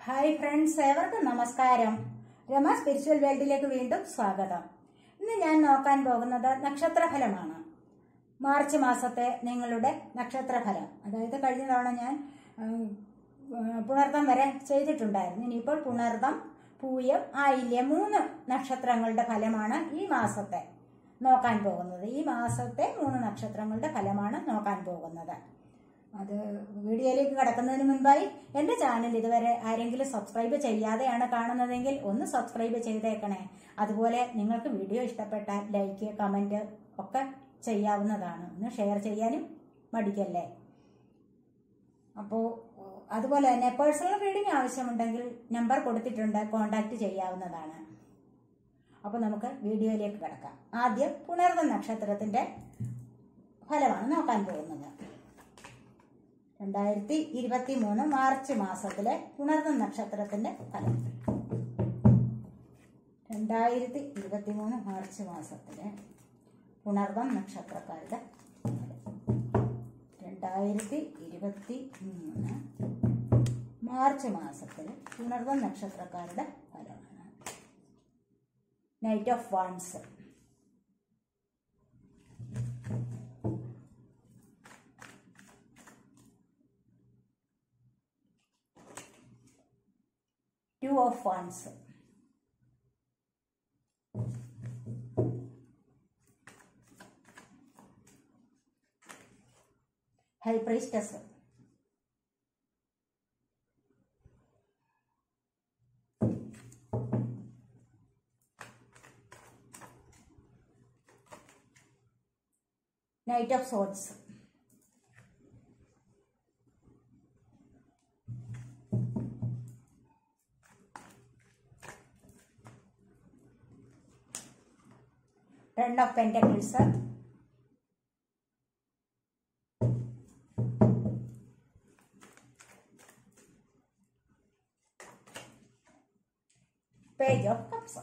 Hi friends ഏവർക്കും നമസ്കാരം Rama spiritual വേൾഡിലേക്ക് വീണ്ടും സ്വാഗതം ഇന്ന് ഞാൻ നോക്കാൻ പോകുന്നത് നക്ഷത്രഫലമാണ് മാർച്ച് മാസത്തെ നിങ്ങളുടെ നക്ഷത്രഫലം അതായത് കഴിഞ്ഞ തവണ ഞാൻ ഉം, ഉം, പുണർതം വരെ ചെയ്തിട്ടുണ്ടായിരുന്നു ഇനിയിപ്പോൾ പുണർതം പൂയം ആയില്യം മൂന്ന് നക്ഷത്രങ്ങളുടെ ഫലമാണ് ഈ മാസത്തെ നോക്കാൻ പോകുന്നത് ഈ മാസത്തെ മൂന്ന് നക്ഷത്രങ്ങളുടെ ഫലമാണ് നോക്കാൻ പോകുന്നത് അത് വീഡിയോയിലേക്ക് കടക്കുന്നതിന് മുൻപായി എൻ്റെ ചാനൽ ഇതുവരെ ആരെങ്കിലും സബ്സ്ക്രൈബ് ചെയ്യാതെയാണ് കാണുന്നതെങ്കിൽ ഒന്ന് സബ്സ്ക്രൈബ് ചെയ്തേക്കണേ അതുപോലെ നിങ്ങൾക്ക് വീഡിയോ ഇഷ്ടപ്പെട്ടാൽ ലൈക്ക് കമൻറ്റ് ഒക്കെ ചെയ്യാവുന്നതാണ് ഒന്ന് ഷെയർ ചെയ്യാനും മടിക്കല്ലേ അപ്പോൾ അതുപോലെ തന്നെ പേഴ്സണൽ റീഡിംഗ് ആവശ്യമുണ്ടെങ്കിൽ നമ്പർ കൊടുത്തിട്ടുണ്ട് കോൺടാക്റ്റ് ചെയ്യാവുന്നതാണ് അപ്പോൾ നമുക്ക് വീഡിയോയിലേക്ക് കിടക്കാം ആദ്യം പുണർന്ന നക്ഷത്രത്തിൻ്റെ ഫലമാണ് നോക്കാൻ പോകുന്നത് രണ്ടായിരത്തി ഇരുപത്തി മൂന്ന് മാർച്ച് മാസത്തിലെ പുണർന്ന നക്ഷത്രത്തിന്റെ ഫലം രണ്ടായിരത്തി ഇരുപത്തി മൂന്ന് മാർച്ച് മാസത്തിലെ പുണർവം നക്ഷത്രക്കാരുടെ ഫലം രണ്ടായിരത്തി ഇരുപത്തി മൂന്ന് മാർച്ച് മാസത്തിലെ പുണർവം നക്ഷത്രക്കാരുടെ ഫലമാണ് knight of wands two of wands high priestess knight of swords ten of pentacles page of cups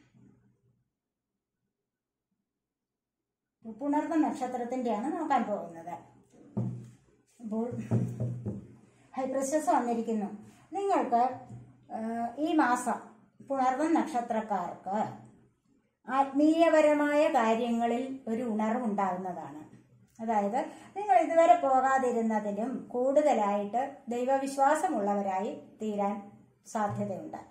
പുണർന്ന നക്ഷത്രത്തിന്റെയാണ് നോക്കാൻ പോകുന്നത് അപ്പോൾ ഹൈപ്രസസ് വന്നിരിക്കുന്നു നിങ്ങൾക്ക് ആ, ഈ മാസം പുണർന്ന നക്ഷത്രക്കാർക്ക് ആത്മീയപരമായ കാര്യങ്ങളിൽ ഒരു ഉണർവുണ്ടാകുന്നതാണ് അതായത് നിങ്ങൾ ഇതുവരെ പോകാതിരുന്നതിലും കൂടുതലായിട്ട് ദൈവവിശ്വാസമുള്ളവരായി തീരാൻ സാധ്യതയുണ്ട്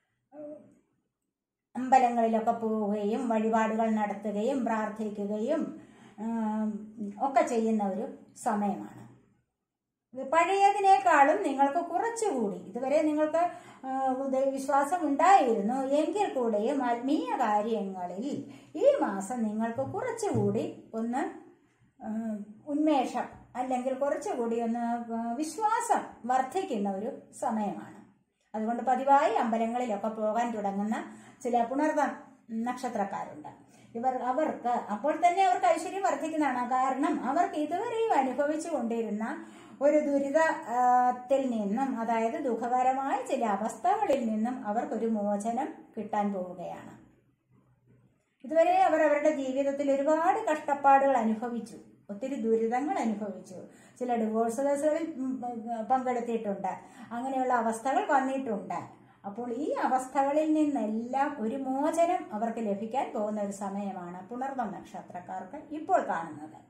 അമ്പലങ്ങളിലൊക്കെ പോവുകയും വഴിപാടുകൾ നടത്തുകയും പ്രാർത്ഥിക്കുകയും ആം, ഒക്കെ ചെയ്യുന്ന ഒരു സമയമാണ് ഇത് പഴയതിനേക്കാളും നിങ്ങൾക്ക് കുറച്ചുകൂടി ഇതുവരെ നിങ്ങൾക്ക് ആ, ദൈവവിശ്വാസം ഉണ്ടായിരുന്നു എങ്കിൽ കൂടെയും ആത്മീയ കാര്യങ്ങളിൽ ഈ മാസം നിങ്ങൾക്ക് കുറച്ചുകൂടി ഒന്ന് ആ, ഉന്മേഷം അല്ലെങ്കിൽ കുറച്ചുകൂടി ഒന്ന് ആ, വിശ്വാസം വർദ്ധിക്കുന്ന ഒരു സമയമാണ് അതുകൊണ്ട് പതിവായി അമ്പലങ്ങളിലൊക്കെ പോകാൻ തുടങ്ങുന്ന ചില പുണർവ നക്ഷത്രക്കാരുണ്ട് ഇവർ അവർക്ക് അപ്പോൾ തന്നെ അവർക്ക് ഐശ്വര്യം വർദ്ധിക്കുന്നതാണ് കാരണം അവർക്ക് ഇതുവരെയും അനുഭവിച്ചു കൊണ്ടിരുന്ന ഒരു ദുരിതത്തിൽ നിന്നും അതായത് ദുഃഖകരമായ ചില അവസ്ഥകളിൽ നിന്നും അവർക്കൊരു മോചനം കിട്ടാൻ പോവുകയാണ് ഇതുവരെ അവർ അവരുടെ ജീവിതത്തിൽ ഒരുപാട് കഷ്ടപ്പാടുകൾ അനുഭവിച്ചു ഒത്തിരി ദുരിതങ്ങൾ അനുഭവിച്ചു ചില ഡിവോഴ്സ് കേസുകളിൽ ഉം, പങ്കെടുത്തിട്ടുണ്ട് അങ്ങനെയുള്ള അവസ്ഥകൾ വന്നിട്ടുണ്ട് അപ്പോൾ ഈ അവസ്ഥകളിൽ നിന്നെല്ലാം ഒരു മോചനം അവർക്ക് ലഭിക്കാൻ പോകുന്ന ഒരു സമയമാണ് പുണർന്ന നക്ഷത്രക്കാർക്ക് ഇപ്പോൾ കാണുന്നത്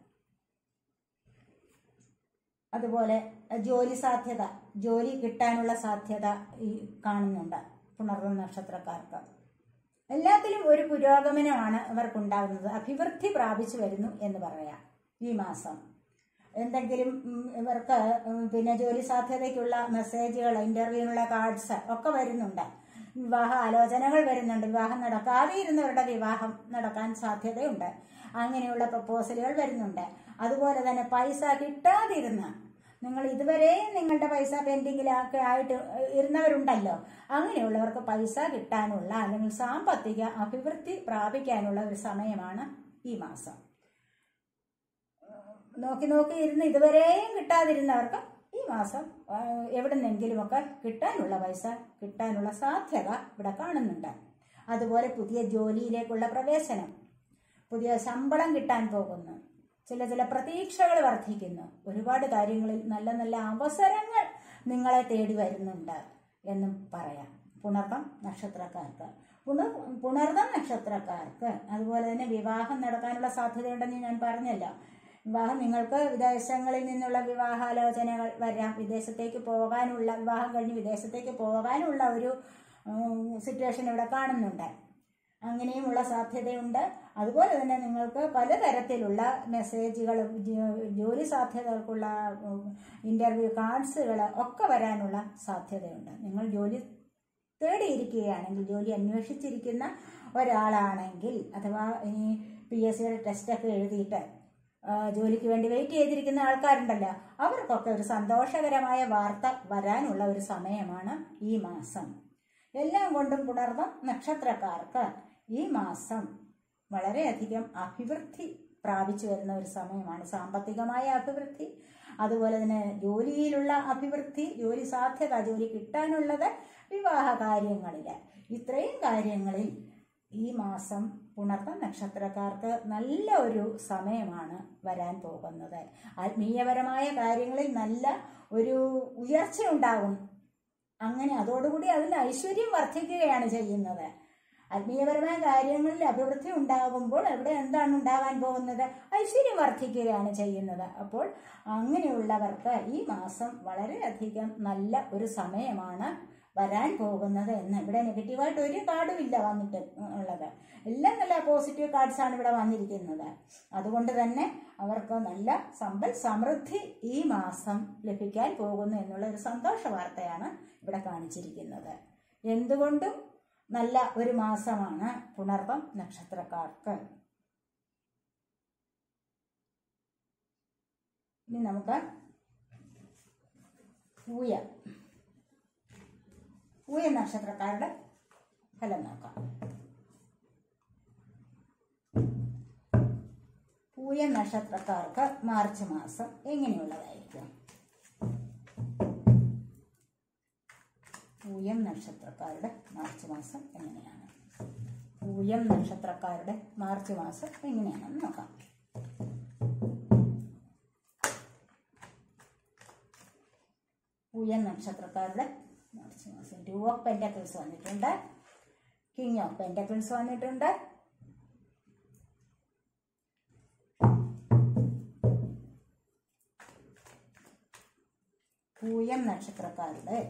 അതുപോലെ ജോലി സാധ്യത ജോലി കിട്ടാനുള്ള സാധ്യത ഈ കാണുന്നുണ്ട് പുണർന്ന നക്ഷത്രക്കാർക്ക് എല്ലാത്തിലും ഒരു പുരോഗമനമാണ് ഇവർക്കുണ്ടാകുന്നത് അഭിവൃദ്ധി പ്രാപിച്ചു വരുന്നു എന്ന് പറയാം ഈ മാസം എന്തെങ്കിലും ഉം, ഇവർക്ക് ഉം, പിന്നെ ജോലി സാധ്യതയ്ക്കുള്ള മെസ്സേജുകൾ ഇന്റർവ്യൂവിനുള്ള കാർഡ്സ് ഒക്കെ വരുന്നുണ്ട് വിവാഹ ആലോചനകൾ വരുന്നുണ്ട് വിവാഹം നടക്കാതെ ഇരുന്നവരുടെ വിവാഹം നടക്കാൻ സാധ്യതയുണ്ട് അങ്ങനെയുള്ള പ്രപ്പോസലുകൾ വരുന്നുണ്ട് അതുപോലെ തന്നെ പൈസ കിട്ടാതിരുന്ന നിങ്ങൾ ഇതുവരെ നിങ്ങളുടെ പൈസ പെൻഡിങ്ങിലൊക്കെ ആയിട്ട് ഇരുന്നവരുണ്ടല്ലോ അങ്ങനെയുള്ളവർക്ക് പൈസ കിട്ടാനുള്ള അല്ലെങ്കിൽ സാമ്പത്തിക അഭിവൃദ്ധി പ്രാപിക്കാനുള്ള ഒരു സമയമാണ് ഈ മാസം നോക്കി നോക്കി ഇരുന്ന് ഇതുവരെയും കിട്ടാതിരുന്നവർക്ക് ഈ മാസം ആ, എവിടുന്നെങ്കിലുമൊക്കെ കിട്ടാനുള്ള പൈസ കിട്ടാനുള്ള സാധ്യത ഇവിടെ കാണുന്നുണ്ട് അതുപോലെ പുതിയ ജോലിയിലേക്കുള്ള പ്രവേശനം പുതിയ ശമ്പളം കിട്ടാൻ പോകുന്നു ചില ചില പ്രതീക്ഷകൾ വർദ്ധിക്കുന്നു ഒരുപാട് കാര്യങ്ങളിൽ നല്ല നല്ല അവസരങ്ങൾ നിങ്ങളെ തേടി വരുന്നുണ്ട് എന്നും പറയാം പുണർതം നക്ഷത്രക്കാർക്ക് പുണർ പുണർതം നക്ഷത്രക്കാർക്ക് അതുപോലെ തന്നെ വിവാഹം നടക്കാനുള്ള സാധ്യതയുണ്ടെന്ന് ഞാൻ പറഞ്ഞല്ലോ വിവാഹം നിങ്ങൾക്ക് വിദേശങ്ങളിൽ നിന്നുള്ള വിവാഹാലോചനകൾ വരാം വിദേശത്തേക്ക് പോകാനുള്ള വിവാഹം കഴിഞ്ഞ് വിദേശത്തേക്ക് പോകാനുള്ള ഒരു സിറ്റുവേഷൻ ഇവിടെ കാണുന്നുണ്ട് അങ്ങനെയുമുള്ള സാധ്യതയുണ്ട് അതുപോലെ തന്നെ നിങ്ങൾക്ക് പലതരത്തിലുള്ള മെസ്സേജുകൾ ജോലി സാധ്യതകൾക്കുള്ള ഇൻ്റർവ്യൂ കാർഡ്സുകൾ ഒക്കെ വരാനുള്ള സാധ്യതയുണ്ട് നിങ്ങൾ ജോലി തേടിയിരിക്കുകയാണെങ്കിൽ ജോലി അന്വേഷിച്ചിരിക്കുന്ന ഒരാളാണെങ്കിൽ അഥവാ ഇനി പി എസ് സിയുടെ ടെസ്റ്റൊക്കെ എഴുതിയിട്ട് ആ, ജോലിക്ക് വേണ്ടി വെയിറ്റ് ചെയ്തിരിക്കുന്ന ആൾക്കാരുണ്ടല്ലോ അവർക്കൊക്കെ ഒരു സന്തോഷകരമായ വാർത്ത വരാനുള്ള ഒരു സമയമാണ് ഈ മാസം എല്ലാം കൊണ്ടും പുണർന്ന നക്ഷത്രക്കാർക്ക് ഈ മാസം വളരെയധികം അഭിവൃദ്ധി പ്രാപിച്ചു വരുന്ന ഒരു സമയമാണ് സാമ്പത്തികമായ അഭിവൃദ്ധി അതുപോലെ തന്നെ ജോലിയിലുള്ള അഭിവൃദ്ധി ജോലി സാധ്യത ജോലി കിട്ടാനുള്ളത് വിവാഹ കാര്യങ്ങളിൽ ഇത്രയും കാര്യങ്ങളിൽ ഈ മാസം പുണർത്ത നക്ഷത്രക്കാർക്ക് നല്ല ഒരു സമയമാണ് വരാൻ പോകുന്നത് ആത്മീയപരമായ കാര്യങ്ങളിൽ നല്ല ഒരു ഉയർച്ച ഉണ്ടാകും അങ്ങനെ അതോടുകൂടി അതിൽ ഐശ്വര്യം വർദ്ധിക്കുകയാണ് ചെയ്യുന്നത് ആത്മീയപരമായ കാര്യങ്ങളിൽ അഭിവൃദ്ധി ഉണ്ടാകുമ്പോൾ അവിടെ എന്താണ് ഉണ്ടാകാൻ പോകുന്നത് ഐശ്വര്യം വർദ്ധിക്കുകയാണ് ചെയ്യുന്നത് അപ്പോൾ അങ്ങനെയുള്ളവർക്ക് ഈ മാസം വളരെയധികം നല്ല ഒരു സമയമാണ് വരാൻ പോകുന്നത് എന്ന് ഇവിടെ നെഗറ്റീവായിട്ട് ഒരു കാർഡും ഇല്ല വന്നിട്ട് ഉള്ളത് എല്ലാം നല്ല പോസിറ്റീവ് കാർഡ്സ് ആണ് ഇവിടെ വന്നിരിക്കുന്നത് അതുകൊണ്ട് തന്നെ അവർക്ക് നല്ല സമ്പൽ സമൃദ്ധി ഈ മാസം ലഭിക്കാൻ പോകുന്നു എന്നുള്ള ഒരു സന്തോഷ വാർത്തയാണ് ഇവിടെ കാണിച്ചിരിക്കുന്നത് എന്തുകൊണ്ടും നല്ല ഒരു മാസമാണ് പുണർവം നക്ഷത്രക്കാർക്ക് ഇനി നമുക്ക് പൂയ പൂയ നക്ഷത്രക്കാരുടെ ഫലം നോക്കാം പൂയ നക്ഷത്രക്കാർക്ക് മാർച്ച് മാസം എങ്ങനെയുള്ളതായിരിക്കും പൂയം നക്ഷത്രക്കാരുടെ മാർച്ച് മാസം എങ്ങനെയാണ് പൂയം നക്ഷത്രക്കാരുടെ മാർച്ച് മാസം എങ്ങനെയാണെന്ന് നോക്കാം പൂയം നക്ഷത്രക്കാരുടെ മാർച്ച് മാസം ടു ഓഫ് പെൻറ്റക്കിൾസ് വന്നിട്ടുണ്ട് കിങ് ഓഫ് പെൻറ്റക്കിൾസ് വന്നിട്ടുണ്ട് പൂയം നക്ഷത്രക്കാരുടെ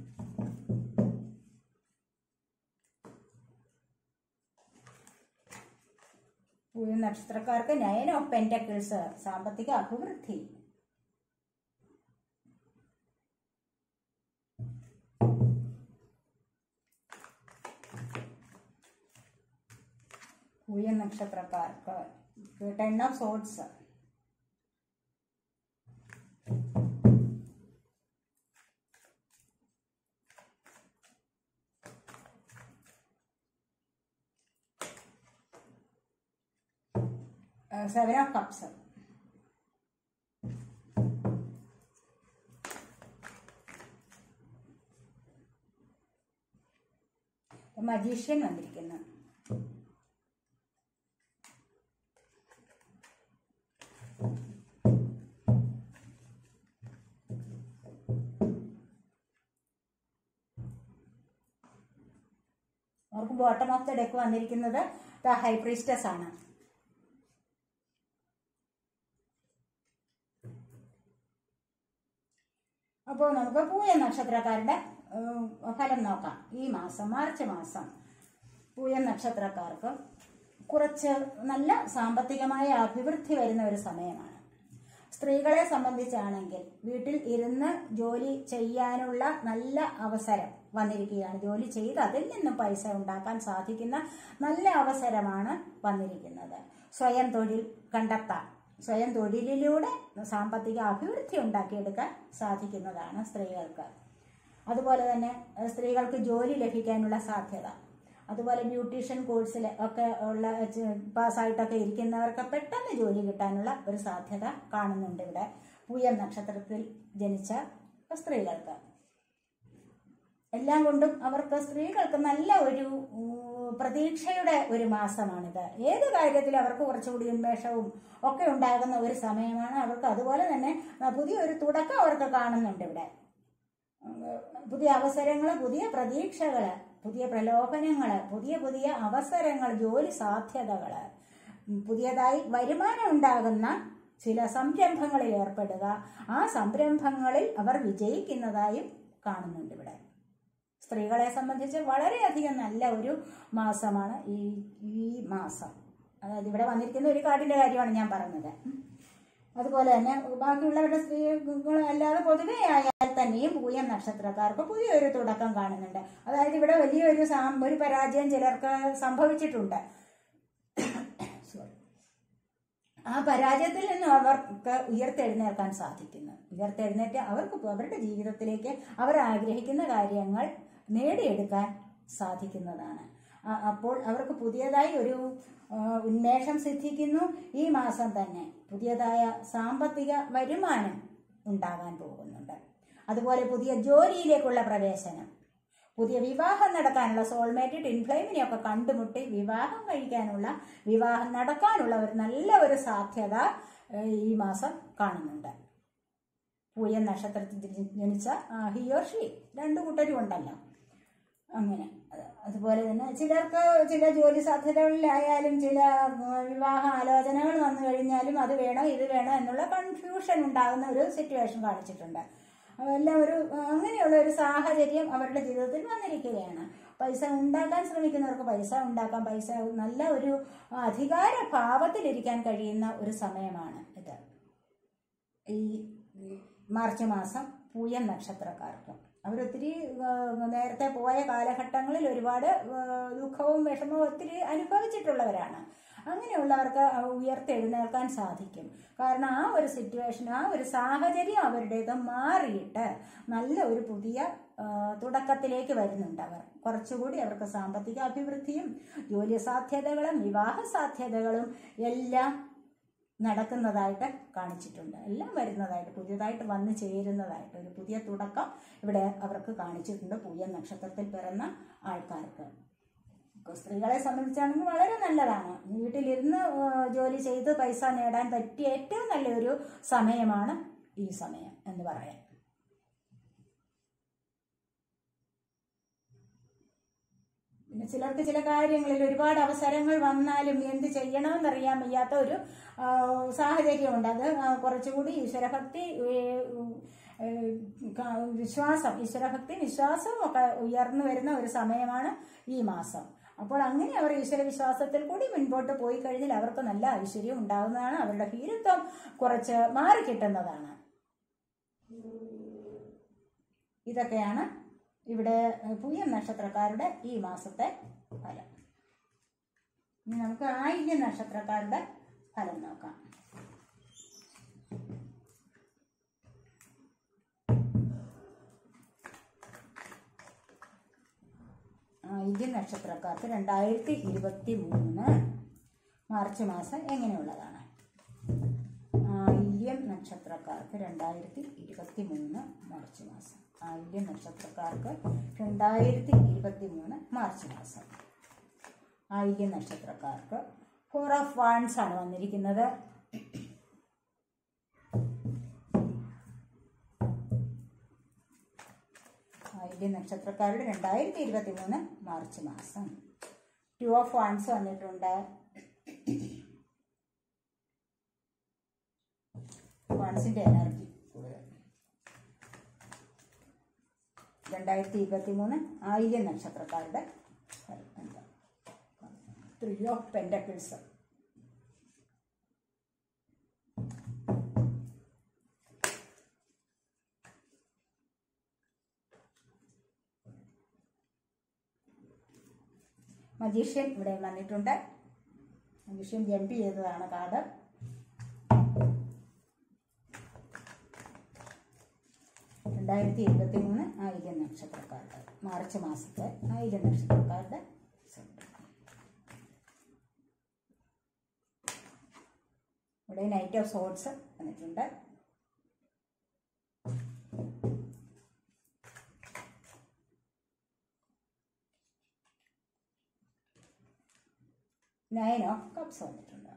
പൂയം നക്ഷത്രക്കാർക്ക് നയൻ ഓഫ് പെൻറ്റക്കിൾസ് സാമ്പത്തിക അഭിവൃദ്ധി പൂയ നക്ഷത്രക്കാർക്ക് ten of swords seven of cups magician വന്നിരിക്കുന്നു അവർക്ക് ബോട്ടം ഓഫ് ദ ഡെക്ക് വന്നിരിക്കുന്നത് ദ ഹൈ പ്രീസ്റ്റസ് ആണ് അപ്പോൾ നമുക്ക് പൂയ നക്ഷത്രക്കാരുടെ ഉം, ഫലം നോക്കാം ഈ മാസം മാർച്ച് മാസം പൂയ നക്ഷത്രക്കാർക്ക് കുറച്ച് നല്ല സാമ്പത്തികമായ അഭിവൃദ്ധി വരുന്ന ഒരു സമയമാണ് സ്ത്രീകളെ സംബന്ധിച്ചാണെങ്കിൽ വീട്ടിൽ ഇരുന്ന് ജോലി ചെയ്യാനുള്ള നല്ല അവസരം വന്നിരിക്കുകയാണ് ജോലി ചെയ്ത് അതിൽ നിന്നും പൈസ ഉണ്ടാക്കാൻ സാധിക്കുന്ന നല്ല അവസരമാണ് വന്നിരിക്കുന്നത് സ്വയം തൊഴിൽ കണ്ടെത്താം സ്വയം തൊഴിലിലൂടെ സാമ്പത്തിക അഭിവൃദ്ധി ഉണ്ടാക്കിയെടുക്കാൻ സാധിക്കുന്നതാണ് സ്ത്രീകൾക്ക് അതുപോലെ തന്നെ ഏഹ്, സ്ത്രീകൾക്ക് ജോലി ലഭിക്കാനുള്ള സാധ്യത അതുപോലെ ബ്യൂട്ടീഷ്യൻ കോഴ്സിൽ ഒക്കെ ഉള്ള ചെ- പാസ്സായിട്ടൊക്കെ ഇരിക്കുന്നവർക്ക് പെട്ടെന്ന് ജോലി കിട്ടാനുള്ള ഒരു സാധ്യത കാണുന്നുണ്ട് ഇവിടെ പൂയം നക്ഷത്രത്തിൽ ജനിച്ച സ്ത്രീകൾക്ക് എല്ലാം കൊണ്ടും അവർക്ക് സ്ത്രീകൾക്ക് നല്ല ഒരു ഉം, പ്രതീക്ഷയുടെ ഒരു മാസമാണിത് ഏത് കാര്യത്തിലും അവർക്ക് കുറച്ചുകൂടി ഉന്മേഷവും ഒക്കെ ഉണ്ടാകുന്ന ഒരു സമയമാണ് അവർക്ക് അതുപോലെ തന്നെ ആ, പുതിയൊരു തുടക്കം അവർക്ക് കാണുന്നുണ്ട് ഇവിടെ ഉം, പുതിയ അവസരങ്ങൾ പുതിയ പ്രതീക്ഷകൾ പുതിയ പ്രലോഭനങ്ങൾ പുതിയ പുതിയ അവസരങ്ങൾ ജോലി സാധ്യതകൾ പുതിയതായി വരുമാനം ഉണ്ടാകുന്ന ചില സംരംഭങ്ങളിൽ ഏർപ്പെടുക ആ സംരംഭങ്ങളിൽ അവർ വിജയിക്കുന്നതായും കാണുന്നുണ്ട് ഇവിടെ സ്ത്രീകളെ സംബന്ധിച്ച് വളരെയധികം നല്ല ഒരു മാസമാണ് ഈ ഈ മാസം അതായത് ഇവിടെ വന്നിരിക്കുന്ന ഒരു കാർഡിന്റെ കാര്യമാണ് ഞാൻ പറഞ്ഞത് അതുപോലെ തന്നെ ബാക്കിയുള്ളവരുടെ സ്ത്രീകൾ അല്ലാതെ പൊതുവെ ആയാൽ തന്നെയും പൂയം നക്ഷത്രക്കാർക്ക് പുതിയൊരു തുടക്കം കാണുന്നുണ്ട് അതായത് ഇവിടെ വലിയൊരു സാം- ഒരു പരാജയം ചിലർക്ക് സംഭവിച്ചിട്ടുണ്ട് Sorry. ആ പരാജയത്തിൽ നിന്നും അവർക്ക് ഉയർത്തെഴുന്നേൽക്കാൻ സാധിക്കുന്നു ഉയർത്തെഴുന്നേറ്റ് അവർക്ക് അവരുടെ ജീവിതത്തിലേക്ക് അവർ ആഗ്രഹിക്കുന്ന കാര്യങ്ങൾ നേടിയെടുക്കാൻ സാധിക്കുന്നതാണ് ആ- അപ്പോൾ അവർക്ക് പുതിയതായി ഒരു ആ, ഉന്മേഷം സിദ്ധിക്കുന്നു ഈ മാസം തന്നെ പുതിയതായ സാമ്പത്തിക വരുമാനം ഉണ്ടാകാൻ പോകുന്നുണ്ട് അതുപോലെ പുതിയ ജോലിയിലേക്കുള്ള പ്രവേശനം പുതിയ വിവാഹം നടക്കാനുള്ള സോൾമേറ്റ് ടിൻഫ്ലെയിമിനെയൊക്കെ കണ്ടുമുട്ടി വിവാഹം കഴിക്കാനുള്ള വിവാഹം നടക്കാനുള്ള ഒരു നല്ല ഒരു സാധ്യത ഏഹ്, ഈ മാസം കാണുന്നുണ്ട് പൂയൻ നക്ഷത്രത്തിൽ ജനി- ജനിച്ച ഹിയോർ ഷീ രണ്ടു കൂട്ടരും ഉണ്ടല്ലോ അങ്ങനെ അത് അതുപോലെ തന്നെ ചിലർക്ക് ചില ജോലി സാധ്യതകളിലായാലും ചില ഉം, വിവാഹ ആലോചനകൾ വന്നു കഴിഞ്ഞാലും അത് വേണോ ഇത് വേണോ എന്നുള്ള കൺഫ്യൂഷൻ ഉണ്ടാകുന്ന ഒരു സിറ്റുവേഷൻ കാണിച്ചിട്ടുണ്ട് എല്ലാം ഒരു അങ്ങനെയുള്ള ഒരു സാഹചര്യം അവരുടെ ജീവിതത്തിൽ വന്നിരിക്കുകയാണ് പൈസ ഉണ്ടാക്കാൻ ശ്രമിക്കുന്നവർക്ക് പൈസ ഉണ്ടാക്കാം പൈസ നല്ല ഒരു അധികാര ഭാവത്തിലിരിക്കാൻ കഴിയുന്ന ഒരു സമയമാണ് ഇത് ഈ മാർച്ച് മാസം പൂയൻ നക്ഷത്രക്കാർക്ക് അവരൊത്തിരി ആ, നേരത്തെ പോയ കാലഘട്ടങ്ങളിൽ ഒരുപാട് ആ, ദുഃഖവും വിഷമവും ഒത്തിരി അനുഭവിച്ചിട്ടുള്ളവരാണ് അങ്ങനെയുള്ളവർക്ക് ഉയർത്തെഴുന്നേൽക്കാൻ സാധിക്കും കാരണം ആ ഒരു സിറ്റുവേഷൻ ആ ഒരു സാഹചര്യം അവരുടേത് മാറിയിട്ട് നല്ല ഒരു പുതിയ ആ, തുടക്കത്തിലേക്ക് വരുന്നുണ്ട് അവർ കുറച്ചുകൂടി അവർക്ക് സാമ്പത്തിക അഭിവൃദ്ധിയും ജോലി സാധ്യതകളും വിവാഹ സാധ്യതകളും എല്ലാം നടക്കുന്നതായിട്ട് കാണിച്ചിട്ടുണ്ട് എല്ലാം വരുന്നതായിട്ട് പുതിയതായിട്ട് വന്നു ചേരുന്നതായിട്ട് ഒരു പുതിയ തുടക്കം ഇവിടെ അവർക്ക് കാണിച്ചിട്ടുണ്ട് പൂയ നക്ഷത്രത്തിൽ പിറന്ന ആൾക്കാർക്ക് സ്ത്രീകളെ സംബന്ധിച്ചാണെങ്കിൽ വളരെ നല്ലതാണ് വീട്ടിലിരുന്ന് ആ, ജോലി ചെയ്ത് പൈസ നേടാൻ പറ്റിയ ഏറ്റവും നല്ലൊരു സമയമാണ് ഈ സമയം എന്ന് പറയാം പിന്നെ ചിലർക്ക് ചില കാര്യങ്ങളിൽ ഒരുപാട് അവസരങ്ങൾ വന്നാലും എന്ത് ചെയ്യണമെന്നറിയാൻ വയ്യാത്ത ഒരു ആ, സാഹചര്യമുണ്ട് അത് ആ, കുറച്ചുകൂടി ഈശ്വരഭക്തി ഏ, ഏ, ക- വിശ്വാസം ഈശ്വരഭക്തി വിശ്വാസവും ഒക്കെ ഉയർന്നു വരുന്ന ഒരു സമയമാണ് ഈ മാസം അപ്പോൾ അങ്ങനെ അവർ ഈശ്വര വിശ്വാസത്തിൽ കൂടി മുൻപോട്ട് പോയി കഴിഞ്ഞാൽ അവർക്ക് നല്ല ഐശ്വര്യം ഉണ്ടാകുന്നതാണ് അവരുടെ ഭീരുത്വം കുറച്ച് മാറിക്കിട്ടുന്നതാണ് ഇതൊക്കെയാണ് ഇവിടെ പുയ്യം നക്ഷത്രക്കാരുടെ ഈ മാസത്തെ ഫലം ഇനി നമുക്ക് ആയില്യ നക്ഷത്രക്കാരുടെ ഫലം നോക്കാം ആയില്യ നക്ഷത്രക്കാർക്ക് രണ്ടായിരത്തി ഇരുപത്തി മൂന്ന് മാർച്ച് മാസം എങ്ങനെയുള്ളതാണ് ആയില്യം നക്ഷത്രക്കാർക്ക് രണ്ടായിരത്തി ഇരുപത്തി മൂന്ന് മാർച്ച് മാസം ആയില്യം നക്ഷത്രക്കാർക്ക് രണ്ടായിരത്തി ഇരുപത്തി മൂന്ന് മാർച്ച് മാസം ആയില്യം നക്ഷത്രക്കാർക്ക് ഫോർ ഓഫ് വാൺസ് ആണ് വന്നിരിക്കുന്നത് ആയില്യം നക്ഷത്രക്കാരുടെ രണ്ടായിരത്തി ഇരുപത്തി മൂന്ന് മാർച്ച് മാസം ടു ഓഫ് വാൺസ് വന്നിട്ടുണ്ട് വാൺസിന്റെ എനർജി കൂടുതൽ രണ്ടായിരത്തി ഇരുപത്തി മൂന്ന് ആയില്യം നക്ഷത്രക്കാരുടെ ഫലം എന്താ ത്രീ ഓഫ് പെൻഡക്കിൾസ് മജീഷ്യൻ ഇവിടെ വന്നിട്ടുണ്ട് മജീഷ്യൻ ജമ്പ് ചെയ്തതാണ് കാർഡ് രണ്ടായിരത്തി ഇരുപത്തി മൂന്ന് ആയിരം നക്ഷത്രക്കാരുടെ മാർച്ച് മാസത്തെ ആയിരം നക്ഷത്രക്കാരുടെ റിസൾട്ട് ഇവിടെ നൈറ്റ് ഓഫ് സോട്സ് വന്നിട്ടുണ്ട് നയൻ ഓഫ് കപ്സ് വന്നിട്ടുണ്ട്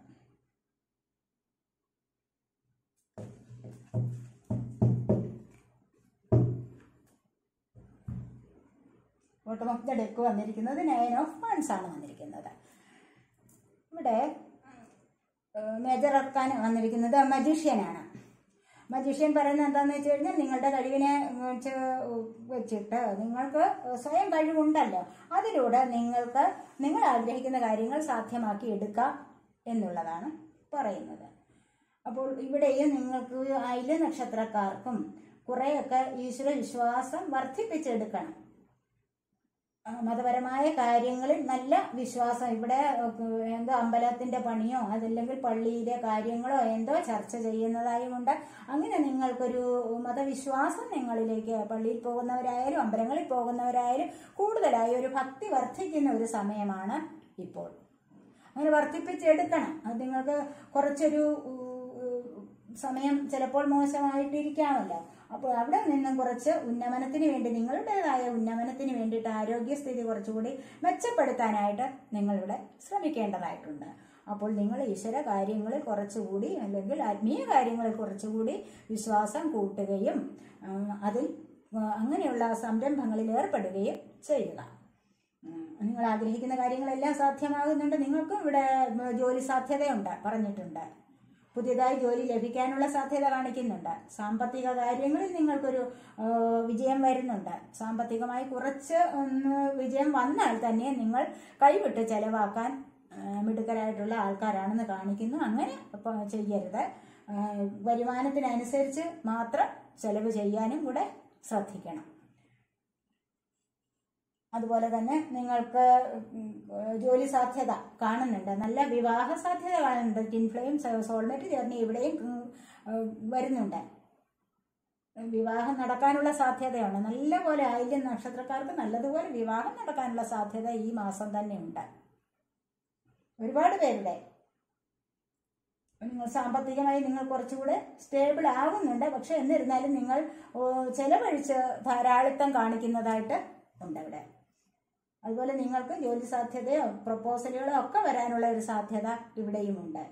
ബോട്ടം ഓഫ് ദ ഡെക്ക് വന്നിരിക്കുന്നത് നയൻ ഓഫ് വൺസ് ആണ് വന്നിരിക്കുന്നത് ഇവിടെ മേജർ അർക്കാൻ വന്നിരിക്കുന്നത് മജീഷ്യനാണ് മജീഷ്യൻ പറയുന്നത് എന്താണെന്ന് വെച്ച് കഴിഞ്ഞാൽ നിങ്ങളുടെ കഴിവിനെ വെച്ച് വെച്ചിട്ട് നിങ്ങൾക്ക് സ്വയം കഴിവുണ്ടല്ലോ അതിലൂടെ നിങ്ങൾക്ക് നിങ്ങൾ ആഗ്രഹിക്കുന്ന കാര്യങ്ങൾ സാധ്യമാക്കി എടുക്കാം എന്നുള്ളതാണ് പറയുന്നത് അപ്പോൾ ഇവിടെയും നിങ്ങൾക്ക് അയില നക്ഷത്രക്കാർക്കും കുറേയൊക്കെ ഈശ്വര വിശ്വാസം വർദ്ധിപ്പിച്ചെടുക്കണം ആ, മതപരമായ കാര്യങ്ങളിൽ നല്ല വിശ്വാസം ഇവിടെ ഏഹ്, എന്തോ അമ്പലത്തിന്റെ പണിയോ അതല്ലെങ്കിൽ പള്ളിയിലെ കാര്യങ്ങളോ എന്തോ ചർച്ച ചെയ്യുന്നതായുമുണ്ട് അങ്ങനെ നിങ്ങൾക്കൊരു മതവിശ്വാസം നിങ്ങളിലേക്ക് പള്ളിയിൽ പോകുന്നവരായാലും അമ്പലങ്ങളിൽ പോകുന്നവരായാലും കൂടുതലായി ഒരു ഭക്തി വർദ്ധിക്കുന്ന ഒരു സമയമാണ് ഇപ്പോൾ അങ്ങനെ വർദ്ധിപ്പിച്ചെടുക്കണം അത് നിങ്ങൾക്ക് കുറച്ചൊരു ഉം, സമയം ചിലപ്പോൾ മോശമായിട്ടിരിക്കാമല്ലോ അപ്പോൾ അവിടെ നിന്നും കുറച്ച് ഉന്നമനത്തിന് വേണ്ടി നിങ്ങളുടേതായ ഉന്നമനത്തിന് വേണ്ടിയിട്ട് ആരോഗ്യസ്ഥിതി കുറച്ചുകൂടി മെച്ചപ്പെടുത്താനായിട്ട് നിങ്ങളിവിടെ ശ്രമിക്കേണ്ടതായിട്ടുണ്ട് അപ്പോൾ നിങ്ങൾ ഈശ്വര കാര്യങ്ങളിൽ കുറച്ചുകൂടി അല്ലെങ്കിൽ ആത്മീയ കാര്യങ്ങളിൽ കുറച്ചുകൂടി വിശ്വാസം കൂട്ടുകയും ആ, അതിൽ ആ, അങ്ങനെയുള്ള സംരംഭങ്ങളിൽ ഏർപ്പെടുകയും ചെയ്യുക ഉം, നിങ്ങൾ ആഗ്രഹിക്കുന്ന കാര്യങ്ങളെല്ലാം സാധ്യമാകുന്നുണ്ട് നിങ്ങൾക്കും ഇവിടെ ഉം, ജോലി സാധ്യതയുണ്ട് പറഞ്ഞിട്ടുണ്ട് പുതിയതായി ജോലി ലഭിക്കാനുള്ള സാധ്യത കാണിക്കുന്നുണ്ട് സാമ്പത്തിക കാര്യങ്ങളിൽ നിങ്ങൾക്കൊരു ആ, വിജയം വരുന്നുണ്ട് സാമ്പത്തികമായി കുറച്ച് ഒന്ന് വിജയം വന്നാൽ തന്നെ നിങ്ങൾ കൈവിട്ട് ചെലവാക്കാൻ ആ, മിടുക്കരായിട്ടുള്ള ആൾക്കാരാണെന്ന് കാണിക്കുന്നു അങ്ങനെ ഇപ്പൊ ചെയ്യരുത് ആ, വരുമാനത്തിനനുസരിച്ച് മാത്രം ചെലവ് ചെയ്യാനും കൂടെ ശ്രദ്ധിക്കണം അതുപോലെ തന്നെ നിങ്ങൾക്ക് ഉം, ജോലി സാധ്യത കാണുന്നുണ്ട് നല്ല വിവാഹ സാധ്യത കാണുന്നുണ്ട് ടിൻ ഫ്ലെയിം സോൾമേറ്റ് ചേർന്ന് ഇവിടെയും ഉം, ഉം, വരുന്നുണ്ട് വിവാഹം നടക്കാനുള്ള സാധ്യതയാണ് നല്ല പോലെ ആയില്യം നക്ഷത്രക്കാർക്ക് നല്ലതുപോലെ വിവാഹം നടക്കാനുള്ള സാധ്യത ഈ മാസം തന്നെ ഉണ്ട് ഒരുപാട് പേരുടെ നിങ്ങൾ സാമ്പത്തികമായി നിങ്ങൾ കുറച്ചുകൂടെ സ്റ്റേബിൾ ആകുന്നുണ്ട് പക്ഷെ എന്നിരുന്നാലും നിങ്ങൾ ഓ, ചെലവഴിച്ച് ധാരാളിത്തം കാണിക്കുന്നതായിട്ട് ഉണ്ട് ഇവിടെ അതുപോലെ നിങ്ങൾക്ക് ജോലി സാധ്യതയോ പ്രപ്പോസലുകളോ ഒക്കെ വരാനുള്ള ഒരു സാധ്യത ഇവിടെയുമുണ്ട്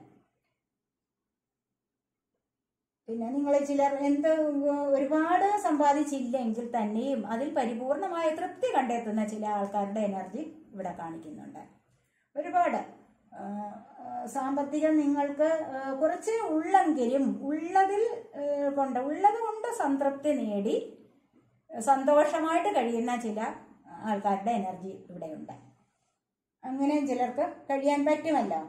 പിന്നെ നിങ്ങൾ ചിലർ എന്ത് ഒരുപാട് സമ്പാദിച്ചില്ലെങ്കിൽ തന്നെയും അതിൽ പരിപൂർണമായ തൃപ്തി കണ്ടെത്തുന്ന ചില ആൾക്കാരുടെ എനർജി ഇവിടെ കാണിക്കുന്നുണ്ട് ഒരുപാട് ആ, ആ, സാമ്പത്തികം നിങ്ങൾക്ക് ആ, കുറച്ച് ഉള്ളെങ്കിലും ഉള്ളതിൽ ആ, കൊണ്ട് ഉള്ളത് കൊണ്ട് സംതൃപ്തി നേടി സന്തോഷമായിട്ട് കഴിയുന്ന ചില ആൾക്കാരുടെ എനർജി ഇവിടെയുണ്ട് അങ്ങനെ ചിലർക്ക് കഴിയാൻ പറ്റുമല്ലോ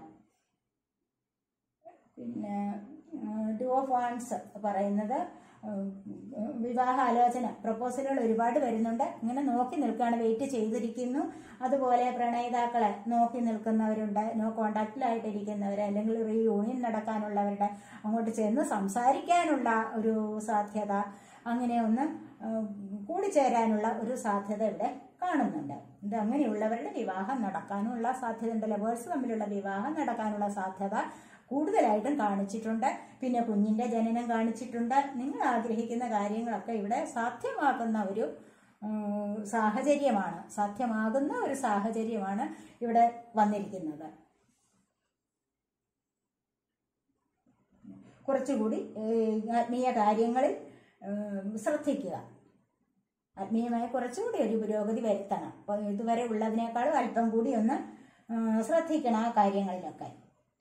പിന്നെ ടു ഓഫ് വാൺസ് പറയുന്നത് ഉം, വിവാഹ ആലോചന പ്രപ്പോസലുകൾ ഒരുപാട് വരുന്നുണ്ട് ഇങ്ങനെ നോക്കി നിൽക്കുകയാണ് വെയിറ്റ് ചെയ്തിരിക്കുന്നു അതുപോലെ പ്രണയിതാക്കളെ നോക്കി നിൽക്കുന്നവരുണ്ട് നോ കോണ്ടാക്റ്റിലായിട്ടിരിക്കുന്നവർ അല്ലെങ്കിൽ റീയൂണിയൻ നടക്കാനുള്ളവരുടെ അങ്ങോട്ട് ചെന്ന് സംസാരിക്കാനുള്ള ഒരു സാധ്യത അങ്ങനെ ഒന്ന് ഉം, കൂടിച്ചേരാനുള്ള ഒരു സാധ്യത ഇവിടെ കാണുന്നുണ്ട് ഇത് അങ്ങനെയുള്ളവരുടെ വിവാഹം നടക്കാനുള്ള സാധ്യത ഉണ്ട് ലവേഴ്സ് തമ്മിലുള്ള വിവാഹം നടക്കാനുള്ള സാധ്യത കൂടുതലായിട്ടും കാണിച്ചിട്ടുണ്ട് പിന്നെ കുഞ്ഞിന്റെ ജനനം കാണിച്ചിട്ടുണ്ട് നിങ്ങൾ ആഗ്രഹിക്കുന്ന കാര്യങ്ങളൊക്കെ ഇവിടെ സാധ്യമാക്കുന്ന ഒരു ഉം, സാഹചര്യമാണ് സാധ്യമാകുന്ന ഒരു സാഹചര്യമാണ് ഇവിടെ വന്നിരിക്കുന്നത് കുറച്ചുകൂടി ഏഹ്, ആത്മീയ കാര്യങ്ങളിൽ ഏഹ്, ശ്രദ്ധിക്കുക ആത്മീയമായ കുറച്ചുകൂടി ഒരു പുരോഗതി വരുത്തണം അപ്പോൾ ഇതുവരെ ഉള്ളതിനേക്കാളും അല്പം കൂടി ഒന്ന് ഏഹ്, ശ്രദ്ധിക്കണം ആ കാര്യങ്ങളിലൊക്കെ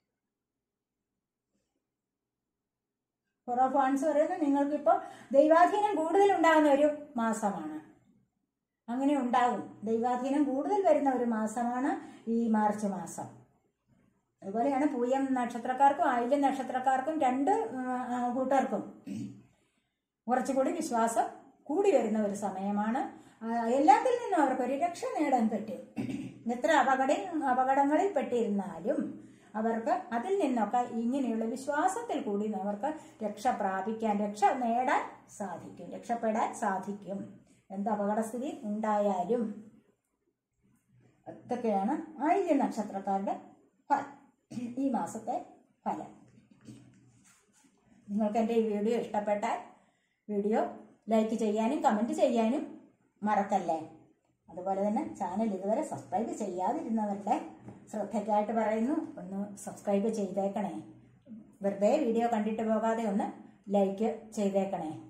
ഫോർ ഓഫ് വൺസ് പറയുന്നത് നിങ്ങൾക്കിപ്പോൾ ദൈവാധീനം കൂടുതൽ ഉണ്ടാകുന്ന ഒരു മാസമാണ് അങ്ങനെ ഉണ്ടാകും ദൈവാധീനം കൂടുതൽ വരുന്ന ഒരു മാസമാണ് ഈ മാർച്ച് മാസം അതുപോലെയാണ് പൂയം നക്ഷത്രക്കാർക്കും ആയില്യം നക്ഷത്രക്കാർക്കും രണ്ട് ആ, കൂട്ടർക്കും കുറച്ചുകൂടി വിശ്വാസം കൂടി വരുന്ന ഒരു സമയമാണ് ആ, എല്ലാത്തിൽ നിന്നും അവർക്കൊരു രക്ഷ നേടാൻ പറ്റും എത്ര അപകട അപകടങ്ങളിൽ പെട്ടിരുന്നാലും അവർക്ക് അതിൽ നിന്നൊക്കെ ഇങ്ങനെയുള്ള വിശ്വാസത്തിൽ കൂടി അവർക്ക് രക്ഷ പ്രാപിക്കാൻ രക്ഷ നേടാൻ സാധിക്കും രക്ഷപ്പെടാൻ സാധിക്കും എന്ത് അപകടസ്ഥിതി ഉണ്ടായാലും ഇതൊക്കെയാണ് ആയില്യ നക്ഷത്രക്കാരുടെ ഫലം ഈ മാസത്തെ ഫലം നിങ്ങൾക്ക് എൻ്റെ ഈ വീഡിയോ ഇഷ്ടപ്പെട്ടാൽ വീഡിയോ ലൈക്ക് ചെയ്യാനും കമൻറ്റ് ചെയ്യാനും മറക്കല്ലേ അതുപോലെ തന്നെ ചാനൽ ഇതുവരെ സബ്സ്ക്രൈബ് ചെയ്യാതിരുന്നവരുടെ ശ്രദ്ധയ്ക്കായിട്ട് പറയുന്നു ഒന്ന് സബ്സ്ക്രൈബ് ചെയ്തേക്കണേ വെറുതെ വീഡിയോ കണ്ടിട്ട് പോകാതെ ഒന്ന് ലൈക്ക് ചെയ്തേക്കണേ